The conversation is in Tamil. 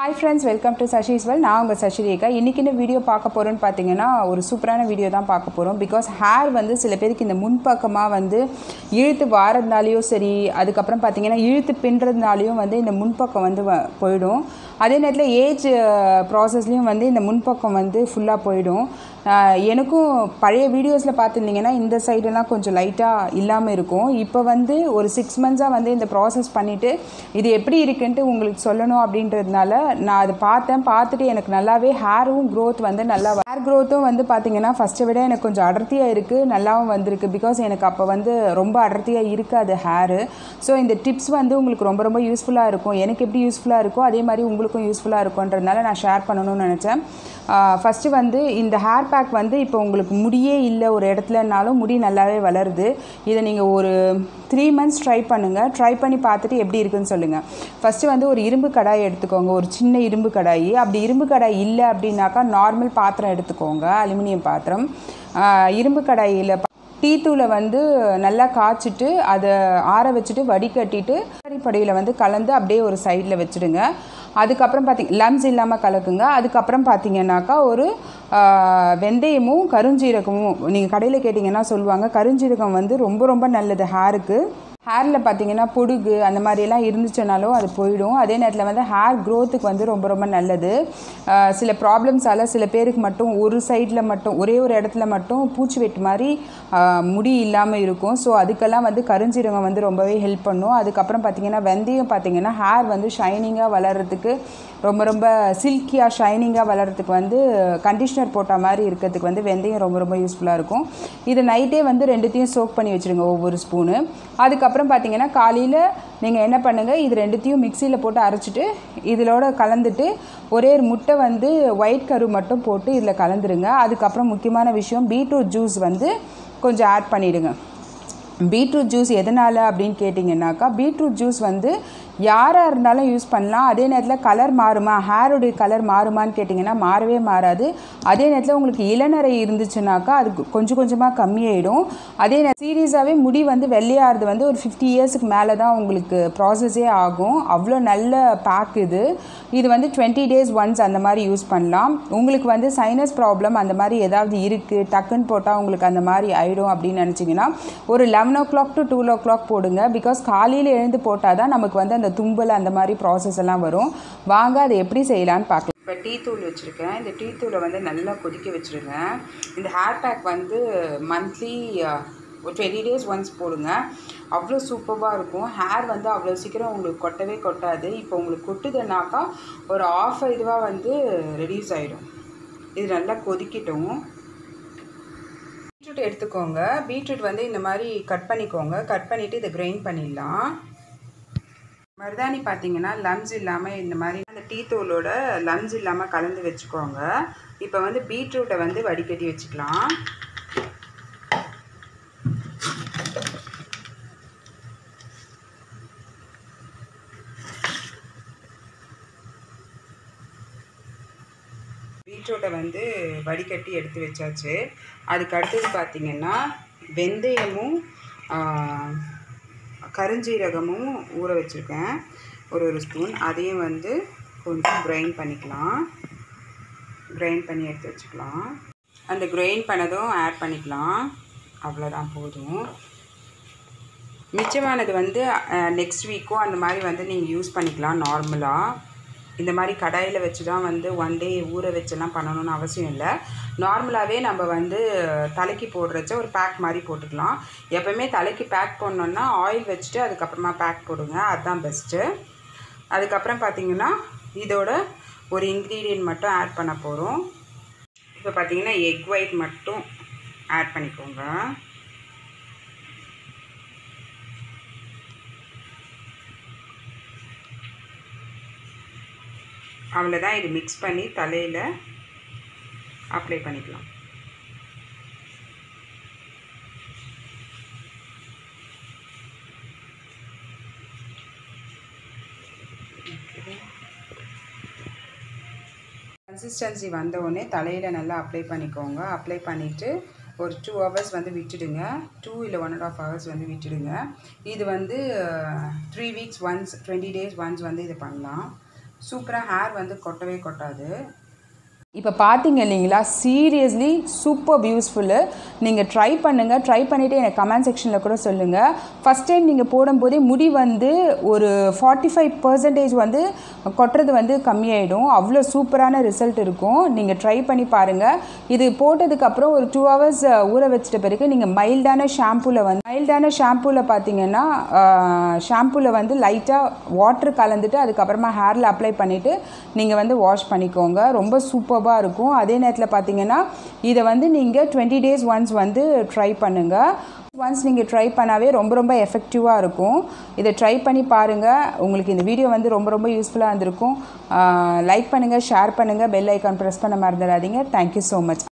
hi friends welcome to Sashi's well நான் உங்கள் சஷிரேகா இன்றைக்கி இந்த வீடியோ பார்க்க போகிறோன்னு பார்த்தீங்கன்னா ஒரு சூப்பரான வீடியோ தான் பார்க்க போகிறோம் பிகாஸ் ஹேர் வந்து சில பேருக்கு இந்த முன்பக்கமாக வந்து இழுத்து வாரதுனாலையும் சரி அதுக்கப்புறம் பார்த்தீங்கன்னா இழுத்து பின்னுறதுனாலையும் வந்து இந்த முன்பக்கம் வந்து வ- போயிடும் அதே நேரத்தில் ஏஜ் ப்ராசஸ்லேயும் வந்து இந்த முன்பக்கம் வந்து ஃபுல்லாக போயிடும் ஆஹ் எனக்கும் பழைய வீடியோஸில் பார்த்துருந்தீங்கன்னா இந்த சைடெல்லாம் கொஞ்சம் லைட்டாக இல்லாமல் இருக்கும் இப்போ வந்து ஒரு சிக்ஸ் மந்த்ஸாக வந்து இந்த ப்ராசஸ் பண்ணிவிட்டு இது எப்படி இருக்குன்ட்டு உங்களுக்கு சொல்லணும் அப்படின்றதுனால நான் அதை பார்த்தேன் பார்த்துட்டு எனக்கு நல்லாவே ஹேரும் growth வந்து நல்லா ஹேர் க்ரோத்தும் வந்து பார்த்தீங்கன்னா ஃபஸ்ட்டை விட எனக்கு கொஞ்சம் அடர்த்தியாக இருக்குது நல்லாவும் வந்திருக்கு பிகாஸ் எனக்கு அப்போ வந்து ரொம்ப அடர்த்தியாக இருக்காது ஹேரு ஸோ இந்த டிப்ஸ் வந்து உங்களுக்கு ரொம்ப ரொம்ப யூஸ்ஃபுல்லாக இருக்கும் எனக்கு எப்படி யூஸ்ஃபுல்லாக இருக்கோ அதே மாதிரி உங்களுக்கும் யூஸ்ஃபுல்லாக இருக்கும்ன்றதுனால நான் ஷேர் பண்ணணும்னு நினச்சேன் ஃபஸ்ட்டு வந்து இந்த ஹேர் பேக் வந்து இப்போ உங்களுக்கு முடியே இல்லை ஒரு இடத்துலனாலும் முடி நல்லாவே வளருது இதை நீங்கள் ஒரு த்ரீ மந்த்ஸ் ட்ரை பண்ணுங்கள் ட்ரை பண்ணி பார்த்துட்டு எப்படி இருக்குன்னு சொல்லுங்கள் ஃபஸ்ட்டு வந்து ஒரு இரும்பு கடாய் எடுத்துக்கோங்க ஒரு சின்ன இரும்பு கடாய் அப்படி இரும்பு கடாய் இல்லை அப்படின்னாக்கா நார்மல் பாத்திரம் எடுத்துக்கோங்க அலுமினியம் பாத்திரம் ஆஹ் இரும்பு கடாயில் டீ தூளை வந்து நல்லா காய்ச்சிட்டு அதை ஆற வச்சுட்டு வடிகட்டிட்டு படியில் வந்து கலந்து அப்படியே ஒரு சைடில் வச்சுடுங்க அதுக்கப்புறம் பார்த்திங்க லம்ஸ் இல்லாமல் கலக்குங்க அதுக்கப்புறம் பார்த்தீங்கன்னாக்கா ஒரு ஆஹ், வெந்தயமும் கருஞ்சீரகமும் நீங்கள் கடையில் கேட்டிங்கன்னா சொல்லுவாங்க கருஞ்சீரகம் வந்து ரொம்ப ரொம்ப நல்லது ஹேருக்கு ஹேரில் பார்த்தீங்கன்னா பொடுகு அந்த மாதிரியெல்லாம் இருந்துச்சுனாலும் அது போயிடும் அதே நேரத்தில் வந்து ஹேர் க்ரோத்துக்கு வந்து ரொம்ப ரொம்ப நல்லது ஆஹ் சில ப்ராப்ளம்ஸால் சில பேருக்கு மட்டும் ஒரு சைடில் மட்டும் ஒரே ஒரு இடத்துல மட்டும் பூச்சி வெட்டு மாதிரி ஆஹ் முடி இல்லாமல் இருக்கும் ஸோ அதுக்கெல்லாம் வந்து கருஞ்சீரகம் வந்து ரொம்பவே ஹெல்ப் பண்ணும் அதுக்கப்புறம் பார்த்தீங்கன்னா வெந்தயம் பார்த்தீங்கன்னா ஹேர் வந்து ஷைனிங்காக வளர்கிறதுக்கு ரொம்ப ரொம்ப சில்கியாக ஷைனிங்காக வளர்கிறதுக்கு வந்து கண்டிஷ்னர் போட்ட மாதிரி இருக்கிறதுக்கு வந்து வெந்தயம் ரொம்ப ரொம்ப யூஸ்ஃபுல்லாக இருக்கும் இது நைட்டே வந்து ரெண்டுத்தையும் சோக் பண்ணி வச்சுருங்க ஒவ்வொரு ஸ்பூனு அதுக்கப்புறம் பார்த்தீங்கன்னா காலையில் நீங்கள் என்ன பண்ணுங்கள் இது ரெண்டுத்தையும் மிக்சியில் போட்டு அரைச்சிட்டு இதிலோட கலந்துட்டு ஒரே ஒரு முட்டை வந்து ஒயிட் கரு மட்டும் போட்டு இதில் கலந்துருங்க அதுக்கப்புறம் முக்கியமான விஷயம் பீட்ரூட் ஜூஸ் வந்து கொஞ்சம் ஆட் பண்ணிவிடுங்க பீட்ரூட் ஜூஸ் எதனால் அப்படின்னு கேட்டிங்கன்னாக்கா பீட்ரூட் ஜூஸ் வந்து யாராக இருந்தாலும் யூஸ் பண்ணலாம் அதே நேரத்தில் கலர் மாறுமா ஹேருடைய கலர் மாறுமான்னு கேட்டிங்கன்னா மாறவே மாறாது அதே நேரத்தில் உங்களுக்கு இளநரை இருந்துச்சுனாக்கா அது கொஞ்சம் கொஞ்சமாக கம்மியாயிடும் அதே நேரம் சீரியஸாகவே முடி வந்து வெள்ளையாகிறது வந்து ஒரு ஃபிஃப்டி இயர்ஸுக்கு மேலே தான் உங்களுக்கு ப்ராசஸே ஆகும் அவ்வளோ நல்ல பேக் இது இது வந்து டுவெண்ட்டி டேஸ் ஒன்ஸ் அந்த மாதிரி யூஸ் பண்ணலாம் உங்களுக்கு வந்து சைனஸ் ப்ராப்ளம் அந்த மாதிரி ஏதாவது இருக்குது டக்குன்னு போட்டால் உங்களுக்கு அந்த மாதிரி ஆயிடும் அப்படின்னு நினச்சிங்கன்னா ஒரு eleven o'clock to two o'clock போடுங்க பிகாஸ் காலையில் எழுந்து போட்டால் தான் நமக்கு வந்து அந்த தும்பல் அந்த மாதிரி ப்ராசஸ் எல்லாம் வரும் வாங்க அதை எப்படி செய்யலான்னு பார்க்கலாம் இப்போ டீ தூள் வச்சுருக்கேன் இந்த டீ தூளை வந்து நல்லா கொதிக்க வச்சுருங்க இந்த ஹேர் பேக் வந்து மந்த்லி ஒரு டுவெண்ட்டி டேஸ் ஒன்ஸ் போடுங்க அவ்வளோ சூப்பராக இருக்கும் ஹேர் வந்து அவ்வளோ சீக்கிரம் உங்களுக்கு கொட்டவே கொட்டாது இப்போ உங்களுக்கு கொட்டுதுன்னாக்கா ஒரு ஆஃப் இதுவாக வந்து ரெடியூஸ் ஆகிடும் இது நல்லா கொதிக்கட்டும் பீட்ரூட் எடுத்துக்கோங்க பீட்ரூட் வந்து இந்த மாதிரி கட் பண்ணிக்கோங்க கட் பண்ணிவிட்டு இதை கிரைண்ட் பண்ணிடலாம் மருதாணி பார்த்தீங்கன்னா லம்ஸ் இல்லாமல் இந்த மாதிரி அந்த டீ தூளோட லம்ஸ் இல்லாமல் கலந்து வச்சுக்கோங்க இப்போ வந்து பீட்ரூட்டை வந்து வடிகட்டி வச்சுக்கலாம் பீட்ரூட்டை வந்து வடிகட்டி எடுத்து வச்சாச்சு அதுக்கு அடுத்தது பார்த்திங்கன்னா வெந்தயமும் ஆ, கருஞ்சீரகமும் ஊற வச்சுருக்கேன் ஒரு ஒரு ஸ்பூன் அதையும் வந்து கொஞ்சம் கிரைண்ட் பண்ணிக்கலாம் கிரைண்ட் பண்ணி எடுத்து வச்சுக்கலாம் அந்த கிரைண்ட் பண்ணதும் ஆட் பண்ணிக்கலாம் அவ்வளோதான் போதும் மிச்சமானது வந்து நெக்ஸ்ட் வீக்கோ அந்த மாதிரி வந்து நீங்கள் யூஸ் பண்ணிக்கலாம் நார்மலாக இந்த மாதிரி கடாயில் வச்சு தான் வந்து ஒன் டே ஊற வச்செல்லாம் பண்ணணும்னு அவசியம் இல்லை நார்மலாகவே நம்ம வந்து தலைக்கு போடுறச்ச ஒரு பேக் மாதிரி போட்டுக்கலாம் எப்போவுமே தலைக்கு பேக் போடணுன்னா ஆயில் வச்சுட்டு அதுக்கப்புறமா பேக் போடுங்க அதுதான் பெஸ்ட்டு அதுக்கப்புறம் பார்த்தீங்கன்னா இதோட ஒரு இன்க்ரீடியன்ட் மட்டும் ஆட் பண்ண போகிறோம் இப்போ பார்த்தீங்கன்னா எக் ஒயிட் மட்டும் ஆட் பண்ணிக்கோங்க அவ்வளோதான் இது மிக்ஸ் பண்ணி தலையில் அப்ளை பண்ணிக்கலாம் கன்சிஸ்டன்சி வந்தவுடனே தலையில் நல்லா அப்ளை பண்ணிக்கோங்க அப்ளை பண்ணிவிட்டு ஒரு டூ ஹவர்ஸ் வந்து விட்டுடுங்க டூ இல்லை ஒன் அண்ட் ஆஃப் ஹவர்ஸ் வந்து விட்டுடுங்க இது வந்து three weeks once twenty days once வந்து இது பண்ணலாம் சூப்பராக ஹேர் வந்து கொட்டவே கொட்டாது இப்போ பார்த்தீங்க இல்லைங்களா சீரியஸ்லி சூப்பர் யூஸ்ஃபுல்லு நீங்கள் ட்ரை பண்ணுங்கள் ட்ரை பண்ணிவிட்டு எனக்கு கமெண்ட் செக்ஷனில் கூட சொல்லுங்கள் ஃபஸ்ட் டைம் நீங்கள் போடும்போதே முடி வந்து ஒரு ஃபார்ட்டி ஃபைவ் பர்சன்டேஜ் வந்து கொட்டுறது வந்து கம்மியாயிடும் அவ்வளோ சூப்பரான ரிசல்ட் இருக்கும் நீங்கள் ட்ரை பண்ணி பாருங்கள் இது போட்டதுக்கப்புறம் ஒரு டூ ஹவர்ஸ் ஊற வச்சிட்ட பிறகு நீங்கள் மைல்டான ஷாம்பூவில் வந்து மைல்டான ஷாம்பூவில் பார்த்தீங்கன்னா ஷாம்பூவில் வந்து லைட்டாக வாட்டர் கலந்துட்டு அதுக்கப்புறமா ஹேரில் அப்ளை பண்ணிவிட்டு நீங்கள் வந்து வாஷ் பண்ணிக்கோங்க ரொம்ப சூப்பராக இருக்கும் அதே நேரத்தில் பார்த்தீங்கன்னா இதை வந்து நீங்கள் டுவெண்ட்டி டேஸ் ஒன்ஸ் வந்து ட்ரை பண்ணுங்கள் ஒன்ஸ் நீங்கள் ட்ரை பண்ணாவே ரொம்ப ரொம்ப எஃபெக்டிவாக இருக்கும் இதை ட்ரை பண்ணி பாருங்கள் உங்களுக்கு இந்த வீடியோ வந்து ரொம்ப ரொம்ப யூஸ்ஃபுல்லாக இருந்திருக்கும் லைக் பண்ணுங்கள் ஷேர் பண்ணுங்கள் பெல் ஐக்கான் ப்ரெஸ் பண்ண மறந்துடாதீங்க தேங்க்யூ ஸோ மச்